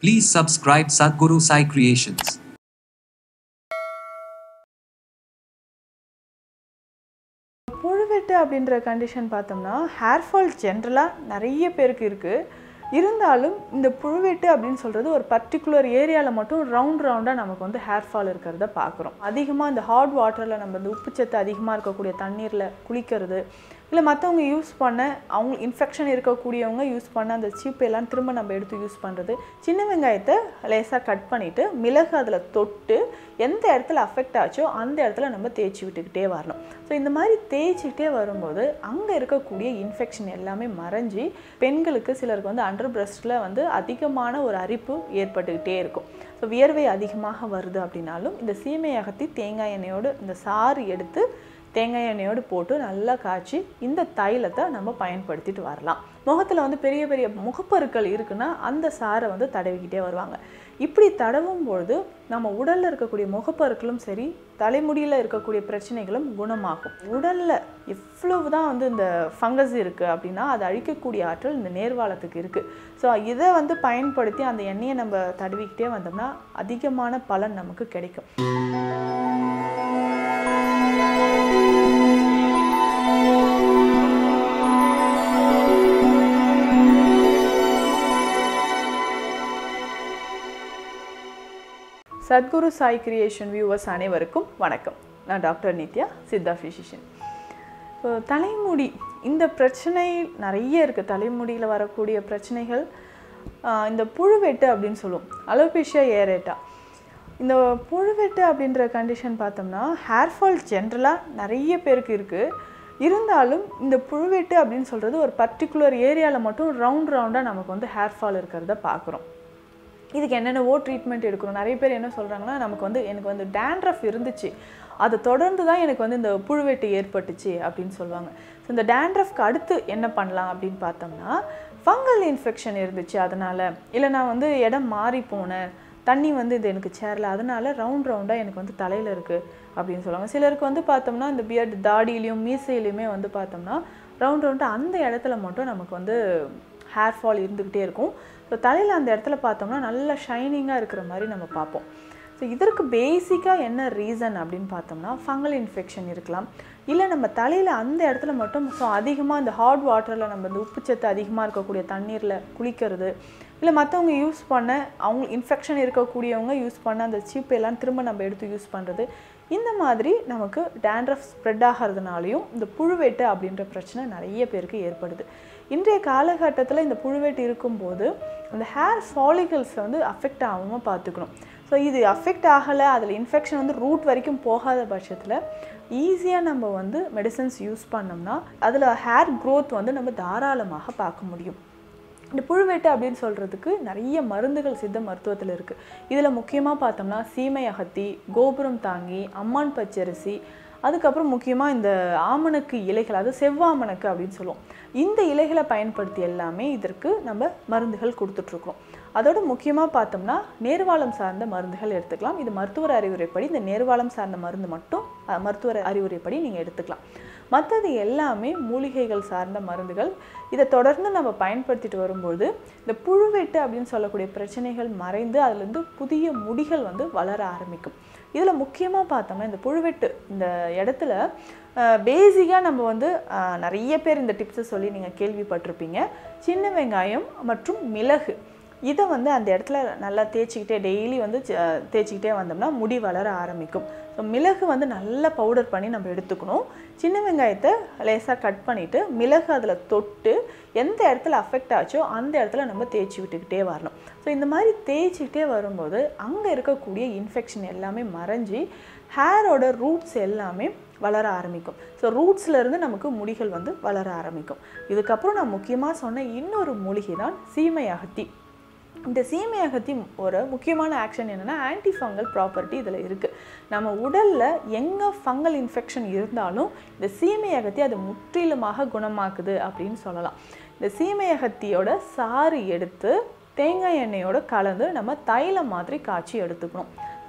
Please subscribe Sadhguru Sai Creations. புழுவெட்டு அப்படின்ற condition பார்த்தோம்னா hair fall ஜென்ரலாக நிறைய பேருக்கு இருக்குது இருந்தாலும் இந்த புழுவெட்டு அப்படின்னு சொல்கிறது ஒரு பர்டிகுலர் ஏரியாவில் மட்டும் ரவுண்ட் ரவுண்டாக நமக்கு வந்து ஹேர் ஃபால் இருக்கிறத பார்க்குறோம் அதிகமாக இந்த ஹாட் வாட்டரில் நம்ம இந்த உப்புச்சத்து அதிகமாக இருக்கக்கூடிய தண்ணீரில் குளிக்கிறது இல்லை மற்றவங்க யூஸ் பண்ண அவங்க இன்ஃபெக்ஷன் இருக்கக்கூடியவங்க யூஸ் பண்ண அந்த சீப்பு எல்லாம் திரும்ப நம்ம எடுத்து யூஸ் பண்ணுறது சின்ன வெங்காயத்தை லேசாக கட் பண்ணிவிட்டு மிளகு அதில் தொட்டு எந்த இடத்துல அஃபெக்ட் ஆச்சோ அந்த இடத்துல நம்ம தேய்ச்சி விட்டுக்கிட்டே வரணும் ஸோ இந்த மாதிரி தேய்ச்சிக்கிட்டே வரும்போது அங்கே இருக்கக்கூடிய இன்ஃபெக்ஷன் எல்லாமே மறைஞ்சி பெண்களுக்கு சிலருக்கு வந்து அண்டர் பிரஸ்ட்டில் வந்து அதிகமான ஒரு அரிப்பு ஏற்பட்டுக்கிட்டே இருக்கும் ஸோ வியர்வை அதிகமாக வருது அப்படின்னாலும் இந்த சீமை அகத்தி தேங்காய் எண்ணெயோடு இந்த சாறு எடுத்து தேங்காய் எண்ணெயோடு போட்டு நல்லா காய்ச்சி இந்த தைலத்தை நம்ம பயன்படுத்திட்டு வரலாம் முகத்தில் வந்து பெரிய பெரிய முகப்பருக்கள் இருக்குன்னா அந்த சாரை வந்து தடவிக்கிட்டே வருவாங்க இப்படி தடவும் பொழுது நம்ம உடலில் இருக்கக்கூடிய முகப்பருக்களும் சரி தலைமுடியில் இருக்கக்கூடிய பிரச்சனைகளும் குணமாகும் உடலில் எவ்வளவு தான் வந்து இந்த ஃபங்கஸ் இருக்குது அப்படின்னா அதை அழிக்கக்கூடிய ஆற்றல் இந்த நேர்வாளத்துக்கு இருக்குது ஸோ இதை வந்து பயன்படுத்தி அந்த எண்ணெயை நம்ம தடவிக்கிட்டே வந்தோம்னா அதிகமான பலன் நமக்கு கிடைக்கும் சத்குரு சாய் கிரியேஷன் வியூவர்ஸ் அனைவருக்கும் வணக்கம் நான் டாக்டர் நித்யா சித்தா ஃபிசிஷியன் இப்போ தலைமுடி இந்த பிரச்சனை நிறைய இருக்குது தலைமுடியில் வரக்கூடிய பிரச்சனைகள் ஆஹ் இந்த புழுவெட்டு அப்படின்னு சொல்லுவோம் அலோபேஷியா ஏரேட்டா இந்த புழுவெட்டு அப்படின்ற கண்டிஷன் பார்த்தோம்னா ஹேர் ஃபால் ஜென்ரலாக நிறைய பேருக்கு இருக்குது இருந்தாலும் இந்த புழுவெட்டு அப்படின்னு சொல்கிறது ஒரு பர்டிகுலர் ஏரியாவில் மட்டும் ரவுண்ட் ரவுண்டாக நமக்கு வந்து ஹேர் ஃபால் இருக்கிறத பார்க்குறோம் இதுக்கு என்னென்னவோ ட்ரீட்மெண்ட் எடுக்கணும் நிறைய பேர் என்ன சொல்கிறாங்கன்னா நமக்கு வந்து எனக்கு வந்து டேண்ட்ரஃப் இருந்துச்சு அதை தொடர்ந்து தான் எனக்கு வந்து இந்த புழுவெட்டு ஏற்பட்டுச்சு அப்படின்னு சொல்லுவாங்க ஸோ இந்த டேண்ட்ரஃப்க்கு அடுத்து என்ன பண்ணலாம் அப்படின்னு பார்த்தோம்னா ஃபங்கல் இன்ஃபெக்ஷன் இருந்துச்சு அதனால் இல்லை நான் வந்து இடம் மாறி போனேன் தண்ணி வந்து இது எனக்கு சேரல அதனால ரவுண்ட் ரவுண்டாக எனக்கு வந்து தலையில் இருக்குது அப்படின்னு சொல்லுவாங்க சிலருக்கு வந்து பார்த்தோம்னா இந்த பியர்ட் தாடியிலையும் மீசையிலையுமே வந்து பார்த்தோம்னா ரவுண்ட் ரவுண்டாக அந்த இடத்துல மட்டும் நமக்கு வந்து ஹேர் ஃபால் இருந்துக்கிட்டே இருக்கும் ஸோ தலையில் அந்த இடத்துல பார்த்தோம்னா நல்லா ஷைனிங்காக இருக்கிற மாதிரி நம்ம பார்ப்போம் ஸோ இதற்கு பேசிக்காக என்ன ரீசன் அப்படின்னு பார்த்தோம்னா ஃபங்கல் இன்ஃபெக்ஷன் இருக்கலாம் இல்லை நம்ம தலையில் அந்த இடத்துல மட்டும் ஸோ அதிகமாக இந்த ஹாட் வாட்டரில் நம்ம இந்த உப்புச்சத்து அதிகமாக இருக்கக்கூடிய தண்ணீரில் குளிக்கிறது இல்லை மற்றவங்க யூஸ் பண்ண அவங்க இன்ஃபெக்ஷன் இருக்கக்கூடியவங்க யூஸ் பண்ண அந்த சீப்பு எல்லாம் திரும்ப நம்ம எடுத்து யூஸ் பண்ணுறது இந்த மாதிரி நமக்கு டேண்ட்ரஃப் ஸ்ப்ரெட் ஆகிறதுனாலையும் இந்த புழுவெட்டு அப்படின்ற பிரச்சனை நிறைய பேருக்கு ஏற்படுது இன்றைய காலகட்டத்தில் இந்த புழுவெட்டு இருக்கும்போது அந்த ஹேர் ஃபாலிகல்ஸை வந்து அஃபெக்ட் ஆகாமல் பார்த்துக்கணும் ஸோ இது அஃபெக்ட் ஆகலை அதில் இன்ஃபெக்ஷன் வந்து ரூட் வரைக்கும் போகாத பட்சத்தில் ஈஸியாக நம்ம வந்து மெடிசன்ஸ் யூஸ் பண்ணோம்னா அதில் ஹேர் க்ரோத் வந்து நம்ம தாராளமாக பார்க்க முடியும் இந்த புழுவெட்டு அப்படின்னு சொல்கிறதுக்கு நிறைய மருந்துகள் சித்த மருத்துவத்தில் இருக்குது இதில் முக்கியமாக பார்த்தோம்னா சீமை அகத்தி கோபுரம் தாங்கி அம்மான் பச்சரிசி அதுக்கப்புறம் முக்கியமாக இந்த ஆமணக்கு இலைகள் அதாவது செவ்வாமணக்கு அப்படின்னு சொல்லுவோம் இந்த இலைகளை பயன்படுத்தி எல்லாமே இதற்கு நம்ம மருந்துகள் கொடுத்துட்ருக்கோம் அதோட முக்கியமாக பார்த்தோம்னா நேர்வாளம் சார்ந்த மருந்துகள் எடுத்துக்கலாம் இது மருத்துவர் அறிவுரைப்படி இந்த நேர்வாளம் சார்ந்த மருந்து மட்டும் அஹ், மருத்துவர் அறிவுரைப்படி நீங்கள் எடுத்துக்கலாம் மற்றது எல்லாமே மூலிகைகள் சார்ந்த மருந்துகள் இதை தொடர்ந்து நம்ம பயன்படுத்திட்டு வரும்போது இந்த புழுவெட்டு அப்படின்னு சொல்லக்கூடிய பிரச்சனைகள் மறைந்து அதுலேருந்து புதிய முடிகள் வந்து வளர ஆரம்பிக்கும் இதில் முக்கியமாக பார்த்தோம்னா இந்த புழுவெட்டு இந்த இடத்துல பேசிக்காக நம்ம வந்து அஹ், நிறைய பேர் இந்த டிப்ஸை சொல்லி நீங்கள் கேள்விப்பட்டிருப்பீங்க சின்ன வெங்காயம் மற்றும் மிளகு இதை வந்து அந்த இடத்துல நல்லா தேய்ச்சிக்கிட்டே டெய்லி வந்து ச- தேய்ச்சிக்கிட்டே வந்தோம்னா முடி வளர ஆரம்பிக்கும் ஸோ மிளகு வந்து நல்லா பவுடர் பண்ணி நம்ம எடுத்துக்கணும் சின்ன வெங்காயத்தை லேசாக கட் பண்ணிவிட்டு மிளகு அதில் தொட்டு எந்த இடத்துல அஃபெக்ட் ஆச்சோ அந்த இடத்துல நம்ம தேய்ச்சி விட்டுக்கிட்டே வரணும் ஸோ இந்த மாதிரி தேய்ச்சிக்கிட்டே வரும்போது அங்கே இருக்கக்கூடிய இன்ஃபெக்ஷன் எல்லாமே மறைஞ்சி ஹேரோட ரூட்ஸ் எல்லாமே வளர ஆரம்பிக்கும் ஸோ ரூட்ஸ்லேருந்து நமக்கு முடிகள் வந்து வளர ஆரம்பிக்கும் இதுக்கப்புறம் நான் முக்கியமாக சொன்ன இன்னொரு மூலிகை தான் சீமை அகத்தி இந்த சீமை அகத்தி ஒரு முக்கியமான ஆக்ஷன் என்னென்னா ஆன்டி ஃபங்கல் ப்ராப்பர்ட்டி இதில் இருக்குது நம்ம உடலில் எங்கே ஃபங்கல் இன்ஃபெக்ஷன் இருந்தாலும் இந்த சீமை அகத்தி அதை முற்றிலுமாக குணமாக்குது அப்படின்னு சொல்லலாம் இந்த சீமை அகத்தியோட சாறு எடுத்து தேங்காய் எண்ணெயோட கலந்து நம்ம தைலம் மாதிரி காய்ச்சி எடுத்துக்கணும்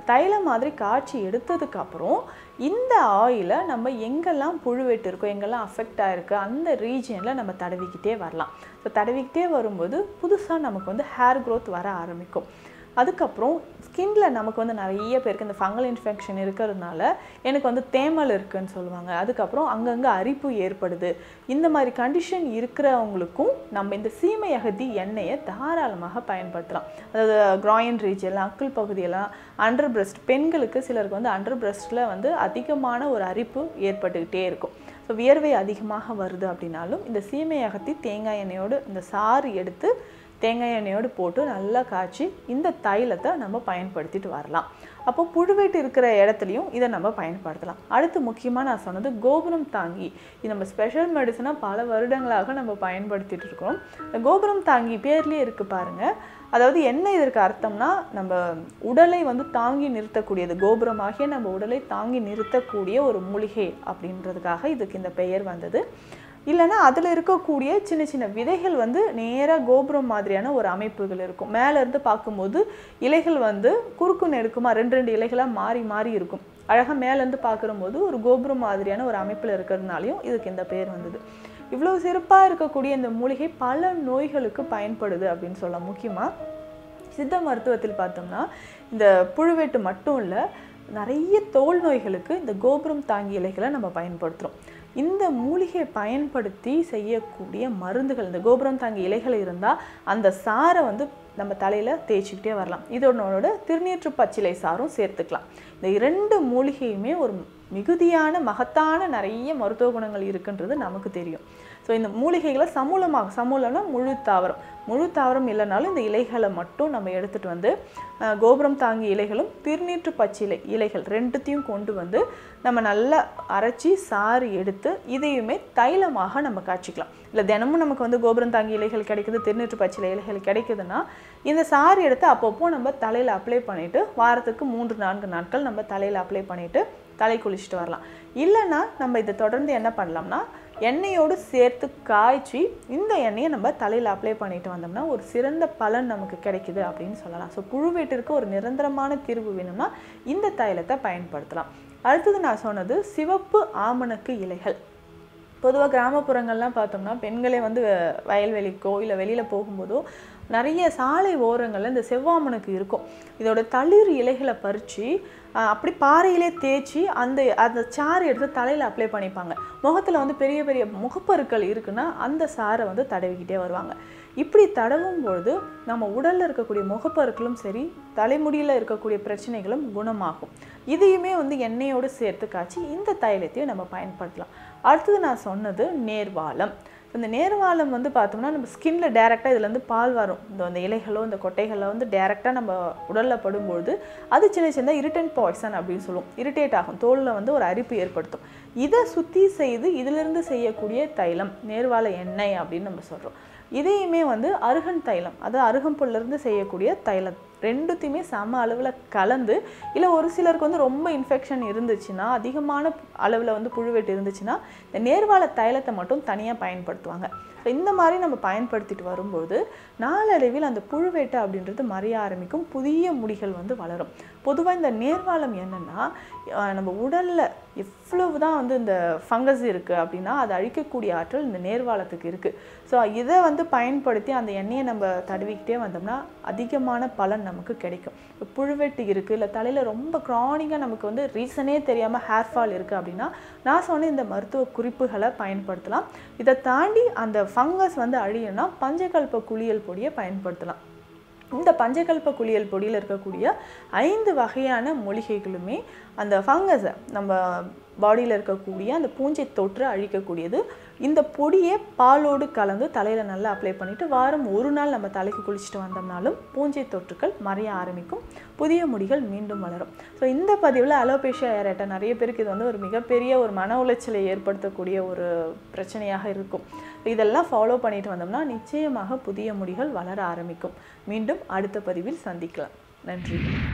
தைலம் மாதிரி காய்ச்சி எடுத்ததுக்கு அப்புறம் இந்த ஆயிலை நம்ம எங்கெல்லாம் புழுவெட்டு இருக்கோ எங்கெல்லாம் அஃபெக்ட் ஆயிருக்கு அந்த ரீஜியனில் நம்ம தடவிக்கிட்டே வரலாம் ஸோ தடவிக்கிட்டே வரும்போது புதுசாக நமக்கு வந்து ஹேர் growth வர ஆரம்பிக்கும் அதுக்கப்புறம் ஸ்கின்ல நமக்கு வந்து நிறைய பேருக்கு இந்த ஃபங்கல் இன்ஃபெக்ஷன் இருக்கிறதுனால எனக்கு வந்து தேமல் இருக்குன்னு சொல்லுவாங்க அதுக்கப்புறம் அங்கங்கே அரிப்பு ஏற்படுது இந்த மாதிரி கண்டிஷன் இருக்கிறவங்களுக்கும் நம்ம இந்த சீமை அகதி எண்ணெயை தாராளமாக பயன்படுத்தலாம் அதாவது கிராயின் ரீஜியெல்லாம் அக்கிள் பகுதியெல்லாம் அண்டர் பிரஸ்ட் பெண்களுக்கு சிலருக்கு வந்து அண்டர் பிரஸ்ட்டில் வந்து அதிகமான ஒரு அரிப்பு ஏற்பட்டுக்கிட்டே இருக்கும் ஸோ வியர்வை அதிகமாக வருது அப்படின்னாலும் இந்த சீமை அகத்தி தேங்காய் எண்ணெயோடு இந்த சாறு எடுத்து தேங்காய் எண்ணெயோடு போட்டு நல்லா காய்ச்சி இந்த தைலத்தை நம்ம பயன்படுத்திட்டு வரலாம் அப்போ புழுவேட்டு இருக்கிற இடத்துலையும் இதை நம்ம பயன்படுத்தலாம் அடுத்து முக்கியமாக நான் சொன்னது கோபுரம் தாங்கி இது நம்ம ஸ்பெஷல் மெடிசனாக பல வருடங்களாக நம்ம பயன்படுத்திட்டு இருக்கோம் இந்த கோபுரம் தாங்கி பேர்லேயே இருக்குது பாருங்கள் அதாவது என்ன இதற்கு அர்த்தம்னா நம்ம உடலை வந்து தாங்கி நிறுத்தக்கூடியது கோபுரமாகிய நம்ம உடலை தாங்கி நிறுத்தக்கூடிய ஒரு மூலிகை அப்படின்றதுக்காக இதுக்கு இந்த பெயர் வந்தது இல்லைன்னா அதில் இருக்கக்கூடிய சின்ன சின்ன விதைகள் வந்து நேராக கோபுரம் மாதிரியான ஒரு அமைப்புகள் இருக்கும் மேலே இருந்து பார்க்கும்போது இலைகள் வந்து குறுக்கு நெருக்குமா ரெண்டு ரெண்டு இலைகளாக மாறி மாறி இருக்கும் அழகாக மேலேருந்து பார்க்குறம்போது ஒரு கோபுரம் மாதிரியான ஒரு அமைப்பில் இருக்கிறதுனாலையும் இதுக்கு இந்த பேர் வந்தது இவ்வளோ சிறப்பாக இருக்கக்கூடிய இந்த மூலிகை பல நோய்களுக்கு பயன்படுது அப்படின்னு சொல்லலாம் முக்கியமாக சித்த மருத்துவத்தில் பார்த்தோம்னா இந்த புழுவேட்டு மட்டும் இல்லை நிறைய தோல் நோய்களுக்கு இந்த கோபுரம் தாங்கி இலைகளை நம்ம பயன்படுத்துகிறோம் இந்த மூலிகையை பயன்படுத்தி செய்யக்கூடிய மருந்துகள் இந்த கோபுரம் தாங்கி இலைகள் இருந்தால் அந்த சாரை வந்து நம்ம தலையில் தேய்ச்சிக்கிட்டே வரலாம் இதனோட திருநீற்று பச்சிலை சாரும் சேர்த்துக்கலாம் இந்த இரண்டு மூலிகையுமே ஒரு மிகுதியான மகத்தான நிறைய மருத்துவ குணங்கள் இருக்குன்றது நமக்கு தெரியும் ஸோ இந்த மூலிகைகளை சமூலமாக சமூலம்னா முழு தாவரம் முழு தாவரம் இல்லைனாலும் இந்த இலைகளை மட்டும் நம்ம எடுத்துகிட்டு வந்து அஹ், கோபுரம் தாங்கி இலைகளும் திருநீற்று பச்சிலை இலைகள் ரெண்டுத்தையும் கொண்டு வந்து நம்ம நல்லா அரைச்சி சாறு எடுத்து இதையுமே தைலமாக நம்ம காய்ச்சிக்கலாம் இல்லை தினமும் நமக்கு வந்து கோபுரம் தாங்கி இலைகள் கிடைக்குது திருநீற்று பச்சிலை இலைகள் கிடைக்குதுன்னா இந்த சாறு எடுத்து அப்பப்போ நம்ம தலையில் அப்ளை பண்ணிவிட்டு வாரத்துக்கு மூன்று நான்கு நாட்கள் நம்ம தலையில் அப்ளை பண்ணிவிட்டு தலை குளிச்சுட்டு வரலாம் இல்லைன்னா நம்ம இதை தொடர்ந்து என்ன பண்ணலாம்னா எண்ணெயோடு சேர்த்து காய்ச்சி இந்த எண்ணெயை நம்ம தலையில் அப்ளை பண்ணிட்டு வந்தோம்னா ஒரு சிறந்த பலன் நமக்கு கிடைக்குது அப்படின்னு சொல்லலாம் ஸோ புழுவேட்டிற்கு ஒரு நிரந்தரமான தீர்வு வேணும்னா இந்த தைலத்தை பயன்படுத்தலாம் அடுத்தது நான் சொன்னது சிவப்பு ஆமணக்கு இலைகள் பொதுவாக கிராமப்புறங்கள்லாம் பார்த்தோம்னா பெண்களே வந்து வ- வயல்வெளிக்கோ இல்லை வெளியில் போகும்போதோ நிறைய சாலை ஓரங்களில் இந்த செவ்வாமனுக்கு இருக்கும் இதோட தளிர் இலைகளை பறித்து அப்படி பாறையிலே தேய்ச்சி அந்த அந்த சாறு எடுத்து தலையில் அப்ளை பண்ணிப்பாங்க முகத்தில் வந்து பெரிய பெரிய முகப்பருக்கள் இருக்குன்னா அந்த சாரை வந்து தடவிக்கிட்டே வருவாங்க இப்படி தடவும் பொழுது நம்ம உடலில் இருக்கக்கூடிய முகப்பருக்களும் சரி தலைமுடியில் இருக்கக்கூடிய பிரச்சனைகளும் குணமாகும் இதையுமே வந்து எண்ணெயோடு சேர்த்து காய்ச்சி இந்த தைலத்தையும் நம்ம பயன்படுத்தலாம் அடுத்தது நான் சொன்னது நேர்வாலம் இந்த நேர்வாலம் வந்து பார்த்தோம்னா நம்ம ஸ்கின்ல டேரெக்டாக இதுலேருந்து பால் வரும் இந்த இந்த இலைகளோ இந்த கொட்டைகளோ வந்து டேரெக்டாக நம்ம உடலில் படும்பொழுது அது சின்ன சின்ன இரிட்டன்ட் பாய்சன் அப்படின்னு சொல்லுவோம் இரிட்டேட் ஆகும் தோலில் வந்து ஒரு அரிப்பு ஏற்படுத்தும் இதை சுத்தி செய்து இதிலிருந்து செய்யக்கூடிய தைலம் நேர்வால எண்ணெய் அப்படின்னு நம்ம சொல்கிறோம் இதையுமே வந்து அருகன் தைலம் அது அருகம்புல்லிருந்து செய்யக்கூடிய தைலம் ரெண்டுத்தையுமே சம அளவில் கலந்து இல்லை ஒரு சிலருக்கு வந்து ரொம்ப இன்ஃபெக்ஷன் இருந்துச்சுன்னா அதிகமான அளவில் வந்து புழுவெட்டு இருந்துச்சுன்னா இந்த நேர்வால தைலத்தை மட்டும் தனியாக பயன்படுத்துவாங்க ஸோ இந்த மாதிரி நம்ம பயன்படுத்திட்டு வரும்போது நாளடைவில் அந்த புழுவேட்டை அப்படின்றது மறைய ஆரம்பிக்கும் புதிய முடிகள் வந்து வளரும் பொதுவாக இந்த நேர்வாலம் என்னென்னா நம்ம உடலில் எவ்வளவு தான் வந்து இந்த ஃபங்கஸ் இருக்குது அப்படின்னா அதை அழிக்கக்கூடிய ஆற்றல் இந்த நேர்வாலத்துக்கு இருக்குது ஸோ இதை வந்து பயன்படுத்தி அந்த எண்ணெயை நம்ம தடவிக்கிட்டே வந்தோம்னா அதிகமான பலன் நமக்கு கிடைக்கும் இப்போ புழுவெட்டு இருக்குது இல்லை தலையில் ரொம்ப க்ரானிக்காக நமக்கு வந்து ரீசனே தெரியாமல் ஹேர் ஃபால் இருக்குது அப்படின்னா நான் சொன்ன இந்த மருத்துவ குறிப்புகளை பயன்படுத்தலாம் இதை தாண்டி அந்த ஃபங்கஸ் வந்து அழியணும்னா பஞ்சகல்ப குளியல் பொடியை பயன்படுத்தலாம் இந்த பஞ்சகல்ப குளியல் பொடியில் இருக்கக்கூடிய ஐந்து வகையான மூலிகைகளுமே அந்த ஃபங்கஸை நம்ம பாடியில் இருக்கக்கூடிய அந்த பூஞ்சை தொற்று அழிக்கக்கூடியது இந்த பொடியை பாலோடு கலந்து தலையில் நல்லா அப்ளை பண்ணிவிட்டு வாரம் ஒரு நாள் நம்ம தலைக்கு குளிச்சுட்டு வந்தோம்னாலும் பூஞ்சை தொற்றுக்கள் மறைய ஆரம்பிக்கும் புதிய முடிகள் மீண்டும் வளரும் ஸோ இந்த பதிவில் அலோபேஷியா ஏரேட்டா நிறைய பேருக்கு இது வந்து ஒரு மிகப்பெரிய ஒரு மன உளைச்சலை ஏற்படுத்தக்கூடிய ஒரு பிரச்சனையாக இருக்கும் இதெல்லாம் ஃபாலோ பண்ணிட்டு வந்தோம்னா நிச்சயமாக புதிய முடிகள் வளர ஆரம்பிக்கும் மீண்டும் அடுத்த பதிவில் சந்திக்கலாம் நன்றி